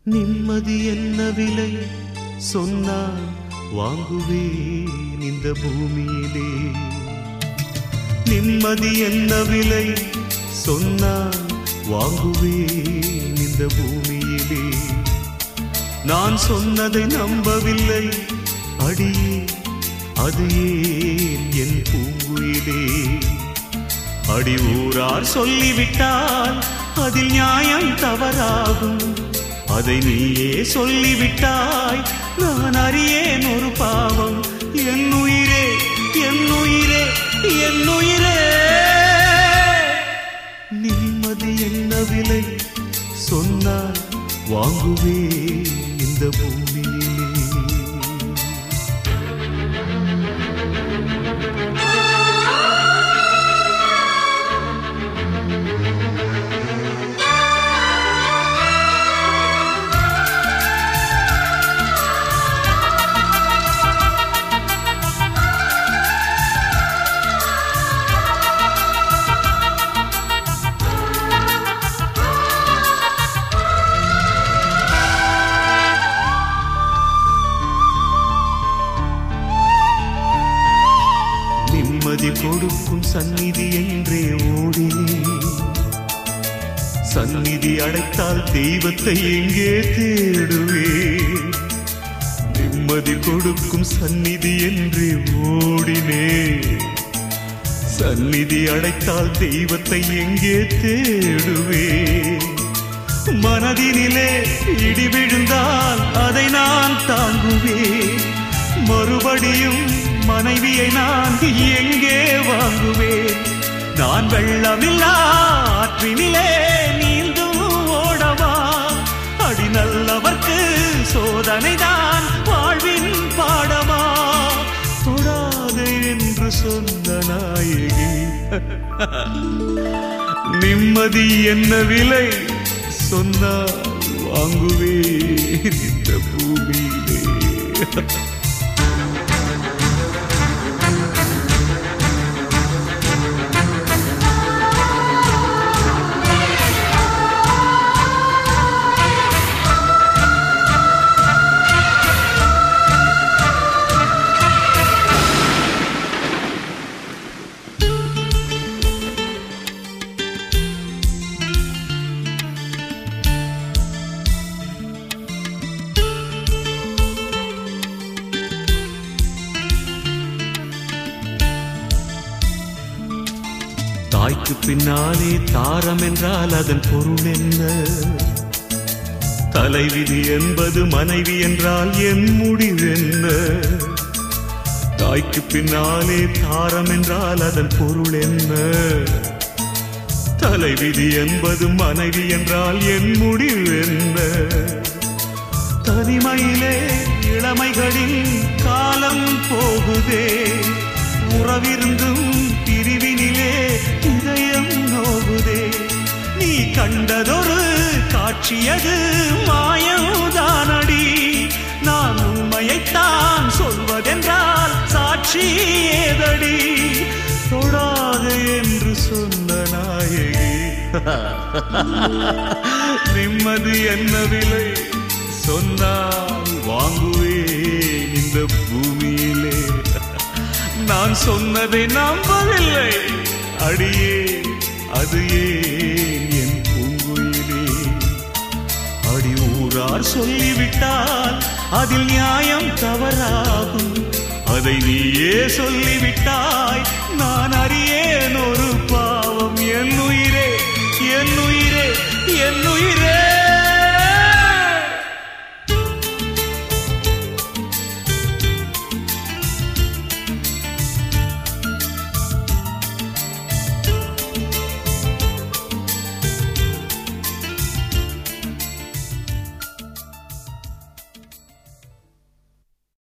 நிம்மதி என்ன விலை சொன்னால் வாங்குவேன் இந்த பூமியிலே நிம்மதி என்ன விலை சொன்னால் வாங்குவேன் இந்த பூமியிலே நான் சொன்னதை நம்பவில்லை அடியே அது ஏன் என் பூங்குயிலே அடி ஊரார் சொல்லிவிட்டால் அதில் நியாயம் தவறாகும் அதை நீயே சொல்லிவிட்டாய் நான் அறியேன் ஒரு பாவம் என் உயிரே என் உயிரே என் உயிரே நிம்மதி என்ன விலை சொன்னால் வாங்குவே இந்த பூமியிலே நிம்மதி கொடுக்கும் சந்நிதி என்றே ஓடினேன் சந்நிதி அடைத்தால் தெய்வத்தை எங்கே தேடுவேன் நிம்மதி கொடுக்கும் சந்நிதி என்றே ஓடினேன் சந்நிதி அடைத்தால் தெய்வத்தை எங்கே தேடுவேன் மனதினிலே இடி விழுந்தால் அதை நான் தாங்குவேன் மறுபடியும் மனைவியை நான் எங்கே வாங்குவேன் நான் வெள்ளமில்லா ஆற்றினிலே நீந்தும் ஓடவா அடி நல்லவர்க்கு சோதனைதான் வாழ்வின் பாடமா தொடாதே என்று சொன்ன நாயகி நிம்மதி என்ன விலை சொன்னால் வாங்குவேன் இந்த பூமியிலே தாய்க்கு பின்னாலே தாரம் என்றால் அதன் பொருள் என்ன தலைவிதி என்பது மனைவி என்றால் என் முடிவென்ன தாய்க்கு பின்னாலே தாரம் என்றால் அதன் பொருள் என்ன தலைவிதி என்பது மனைவி என்றால் என் முடிவென்ன தனிமையிலே இளமைகளின் காலம் போகுதே உறவிருந்தும் பிரிவினிலே இதயம் நோகுதே நீ கண்டதொரு காட்சியது மாயவுதானடி நான் உண்மையைத்தான் சொல்வதென்றால் சாட்சி ஏதடி தொடாது என்று சொன்ன நாயகி நிம்மதி என்ன விலை சொன்னால் வாங்குவேன் இந்த பூமியிலே நான் சொன்னதை நம்பவில்லை அடியே அது ஏன் என் பூங்குயிலே அடி ஊரார் சொல்லிவிட்டால் அதில் நியாயம் தவறாகும் அதை நீயே சொல்லிவிட்டாய் நான் அறியேன் ஒரு